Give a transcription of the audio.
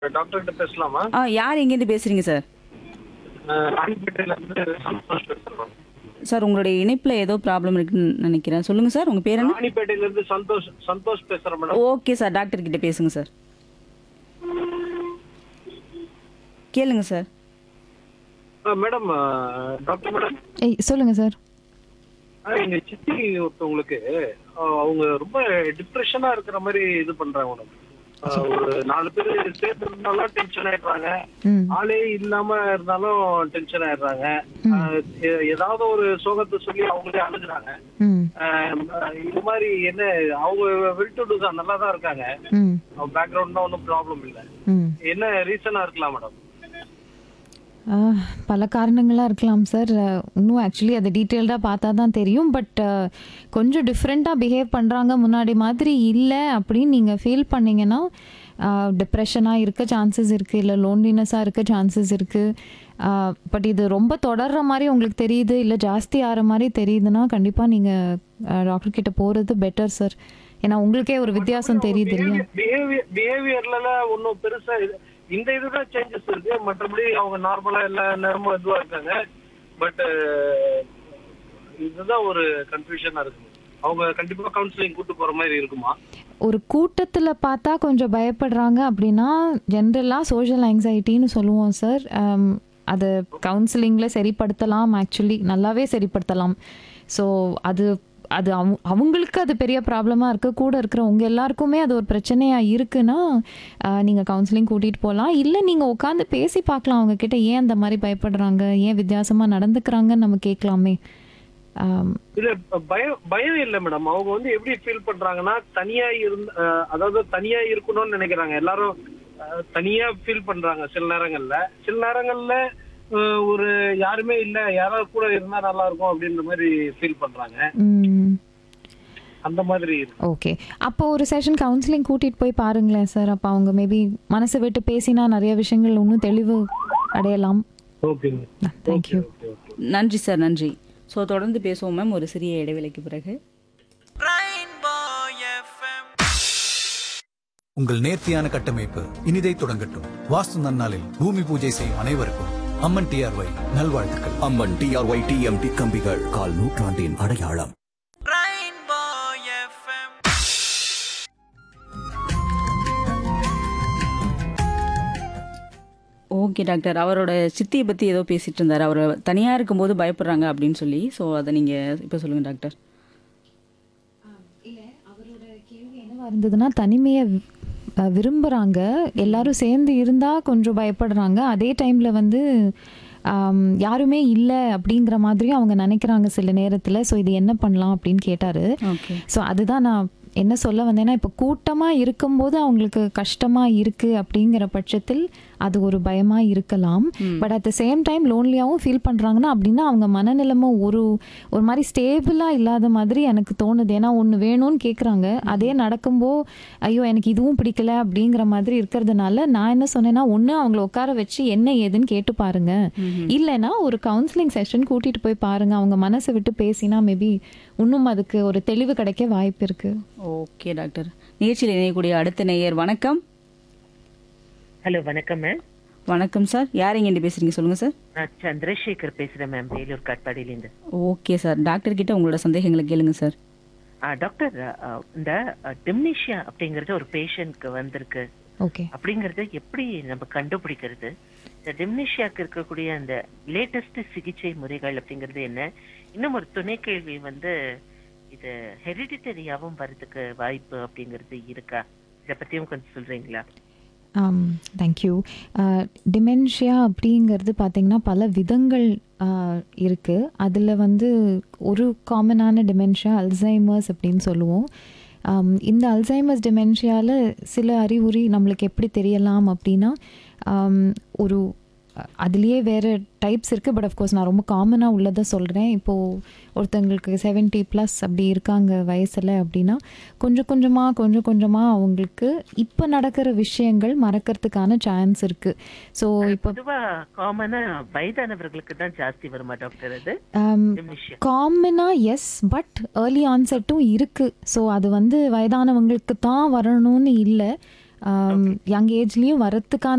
doctor கிட்ட பேசலாமா ஆ யார் எங்கேருந்து பேசுறீங்க சார் அஹ் ராணிப்பேட்டையில இருந்து சந்தோஷ் பேசுறோம் சார் உங்களுடைய இணைப்பில் ஏதோ ப்ராப்ளம் இருக்குன்னு நினைக்கிறேன் சொல்லுங்க சார் உங்க பேர் என்ன ராணிப்பேட்டையில இருந்து சந்தோஷ் சந்தோஷ் பேசுறேன் மேடம் ஓகே சார் டாக்டர் கிட்ட பேசுங்க சார் கேளுங்க சார் அஹ் மேடம் அஹ் டாக்டர் மேடம் ஏய் சொல்லுங்க சார் அஹ் எங்க சித்தி ஒருத்தவங்களுக்கு அஹ் அவங்க ரொம்ப டிப்ரெஷனா இருக்கிற மாதிரி இது பண்றாங்க மேடம் அஹ் ஒரு நாலு பேர் சேர்ந்து இருந்தாலும் டென்ஷன் ஆயிடுறாங்க ம் ஆளே இல்லாம இருந்தாலும் டென்ஷன் ஆயிடுறாங்க அஹ் எ- ஏதாவது ஒரு சோகத்தை சொல்லி அவங்களே அழுகுறாங்க ம் அஹ் இது மாதிரி என்ன அவங்க வில்டு தான் நல்லா தான் இருக்காங்க ம் அவங்க பேக்ரவுண்ட் ஒன்றும் ப்ராப்ளம் இல்லை ம் என்ன ரீசனா இருக்கலாம் மேடம் ஆ, பல காரணங்களாக இருக்கலாம் சார் இன்னும் ஆக்சுவலி அதை டீட்டெயில்டாக பார்த்தா தான் தெரியும் பட் கொஞ்சம் டிஃப்ரெண்ட்டாக பிஹேவ் பண்ணுறாங்க முன்னாடி மாதிரி இல்லை அப்படின்னு நீங்கள் ஃபீல் பண்ணீங்கன்னா டிப்ரெஷனாக இருக்க சான்சஸ் இருக்குது இல்லை லோன்லினஸாக இருக்க சான்சஸ் இருக்குது பட் இது ரொம்ப தொடர்ற மாதிரி உங்களுக்கு தெரியுது இல்லை ஜாஸ்தி ஆகிற மாதிரி தெரியுதுன்னா கண்டிப்பாக நீங்கள் டாக்டர் கிட்ட போகிறது பெட்டர் சார் ஏன்னா உங்களுக்கே ஒரு வித்தியாசம் தெரியுது இல்லையா பிஹேவியர் பிஹேவியர்ல ஒன்றும் பெருசா இது இந்த இதுதான் சேஞ்சஸ் இருக்கு மற்றபடி அவங்க நார்மலா எல்லா நேரமும் இதுவா இருக்காங்க பட் இதுதான் ஒரு கன்ஃபியூஷனா இருக்கு அவங்க கண்டிப்பா கவுன்சிலிங் கூட்டு போற மாதிரி இருக்குமா ஒரு கூட்டத்தில் பார்த்தா கொஞ்சம் பயப்படுறாங்க அப்படின்னா ஜென்ரலாக சோஷியல் ஆங்ஸைட்டின்னு சொல்லுவோம் சார் அது கவுன்சிலிங்கில் சரிப்படுத்தலாம் ஆக்சுவலி நல்லாவே சரிப்படுத்தலாம் ஸோ அது அது அவங்க அவங்களுக்கு அது பெரிய ப்ராப்ளமாக இருக்க கூட இருக்கிற உங்கள் எல்லாருக்குமே அது ஒரு பிரச்சனையாக இருக்குன்னா நீங்கள் கவுன்சிலிங் கூட்டிகிட்டு போகலாம் இல்லை நீங்கள் உட்காந்து பேசி பார்க்கலாம் அவங்க கிட்ட ஏன் அந்த மாதிரி பயப்படுறாங்க ஏன் வித்தியாசமாக நடந்துக்கிறாங்கன்னு நம்ம கேட்கலாமே ஆம், இல்ல பயம் பயம் இல்ல மேடம் அவங்க வந்து எப்படி ஃபீல் பண்றாங்கன்னா தனியா இருந்த அஹ், அதாவது தனியா இருக்கணும்னு நினைக்கிறாங்க எல்லாரும் அஹ், தனியா ஃபீல் பண்றாங்க சில நேரங்கள்ல சில நேரங்கள்ல அஹ், ஒரு யாருமே இல்ல யாராவது கூட இருந்தா நல்லா இருக்கும் அப்படின்ற மாதிரி ஃபீல் பண்றாங்க ம் அந்த மாதிரி இருக்கு ஓகே அப்போ ஒரு செஷன் கவுன்சிலிங் கூட்டிகிட்டு போய் பாருங்களேன் சார் அப்போ அவங்க மேபி மனசை விட்டு பேசினா நிறைய விஷயங்கள் இன்னும் தெளிவு அடையலாம் ஓகேங்க தேங்க்யூ நன்றி சார் நன்றி ஸோ தொடர்ந்து பேசுவோம் மேம் ஒரு சிறிய இடைவேளைக்கு பிறகு உங்கள் நேர்த்தியான கட்டமைப்பு இனிதை தொடங்கட்டும் வாஸ்து நன்னாளில் பூமி பூஜை செய்யும் அனைவருக்கும் அம்மன் டிஆர்ஒய் நல்வாழ்த்துக்கள் அம்மன் டிஆர்ஒய் டிஎம்டி கம்பிகள் கால் நூற்றாண்டின் அடையாளம் ஓகே டாக்டர் அவரோட சித்தியை பற்றி ஏதோ பேசிட்டு இருந்தார் அவர் தனியாக இருக்கும்போது பயப்படுறாங்க அப்படின்னு சொல்லி ஸோ அதை நீங்கள் இப்போ சொல்லுங்கள் டாக்டர் என்னவா இருந்ததுன்னா தனிமையை வி- அஹ் விரும்புகிறாங்க எல்லாரும் சேர்ந்து இருந்தால் கொஞ்சம் பயப்படுறாங்க அதே டைமில் வந்து ஆம், யாருமே இல்லை அப்படிங்கிற மாதிரியும் அவங்க நினைக்கிறாங்க சில நேரத்தில் ஸோ இது என்ன பண்ணலாம் அப்படின்னு கேட்டார் ஓகே ஸோ அதுதான் நான் என்ன சொல்ல வந்தேன்னா இப்போ கூட்டமாக இருக்கும்போது அவங்களுக்கு கஷ்டமாக இருக்குது அப்படிங்கிற பட்சத்தில் அது ஒரு பயமாக இருக்கலாம் but at the same time லோன்லியாகவும் ஃபீல் பண்ணுறாங்கன்னா அப்படின்னா அவங்க மனநிலைமை ஒரு ஒரு மாதிரி ஸ்டேபிளாக இல்லாத மாதிரி எனக்கு தோணுது ஏன்னா ஒன்று வேணும்னு கேட்குறாங்க அதே நடக்கும்போது ஐயோ எனக்கு இதுவும் பிடிக்கல அப்படிங்கிற மாதிரி இருக்கிறதுனால நான் என்ன சொன்னேன்னா ஒன்று அவங்கள உட்கார வச்சு என்ன ஏதுன்னு கேட்டு பாருங்க இல்லைன்னா ஒரு கவுன்சிலிங் செஷன் கூட்டிகிட்டு போய் பாருங்க அவங்க மனசை விட்டு பேசினா மேபி இன்னும் அதுக்கு ஒரு தெளிவு கிடைக்க வாய்ப்பு இருக்குது ஓகே டாக்டர் நிகழ்ச்சியில் இணையக்கூடிய அடுத்த நேயர் வணக்கம் ஹலோ வணக்கம் மேம் வணக்கம் சார் யார் எங்கேருந்து பேசுகிறீங்க சொல்லுங்கள் சார் நான் சந்திரசேகர் பேசுறேன் மேம் வேலூர் காட்பாடியிலேருந்து ஓகே சார் டாக்டர் கிட்ட உங்களோட சந்தேகங்களை கேளுங்க சார் ஆ, டாக்டர் ஆ, இந்த டிம்னிஷியா அப்படிங்கறது ஒரு பேஷண்ட்க்கு வந்திருக்கு ஓகே அப்படிங்கறத எப்படி நம்ம கண்டுபிடிக்கிறது இந்த டிம்னிஷியாக்கு இருக்கக்கூடிய அந்த லேட்டஸ்ட் சிகிச்சை முறைகள் அப்படிங்கிறது என்ன இன்னும் ஒரு துணை கேள்வி வந்து இது ஹெரிடிட்டரியாவும் வரதுக்கு வாய்ப்பு அப்படிங்கிறது இருக்கா இதை பத்தியும் கொஞ்சம் சொல்றீங்களா தேங்க்யூ டிமென்ஷியா அப்படிங்கிறது பார்த்திங்கன்னா பல விதங்கள் இருக்குது அதில் வந்து ஒரு காமனான டிமென்ஷியா அல்சைமர்ஸ் அப்படின்னு சொல்லுவோம் ஆம், இந்த அல்சைமர்ஸ் டிமென்ஷியாவில் சில அறிகுறி நம்மளுக்கு எப்படி தெரியலாம் அப்படின்னா ஆம், ஒரு அதுலேயே வேறு டைப்ஸ் இருக்குது பட் அஃப்கோர்ஸ் நான் ரொம்ப காமனாக உள்ளதை சொல்கிறேன் இப்போது ஒருத்தங்களுக்கு செவன்ட்டி ப்ளஸ் அப்படி இருக்காங்க வயசில் அப்படின்னா கொஞ்சம் கொஞ்சமாக கொஞ்சம் கொஞ்சமாக அவங்களுக்கு இப்போ நடக்கிற விஷயங்கள் மறக்கிறதுக்கான சான்ஸ் இருக்குது ஸோ இப்போ பொதுவா காமனா வயதானவர்களுக்கு தான் ஜாஸ்தி வருமா டாக்டர் அது டிம்னிஷியா காமனாக எஸ் பட் ஏர்லி ஆன்செட்டும் இருக்குது ஸோ அது வந்து வயதானவங்களுக்கு தான் வரணும்னு இல்லை யங் ஏஜ்லேயும் வரத்துக்கான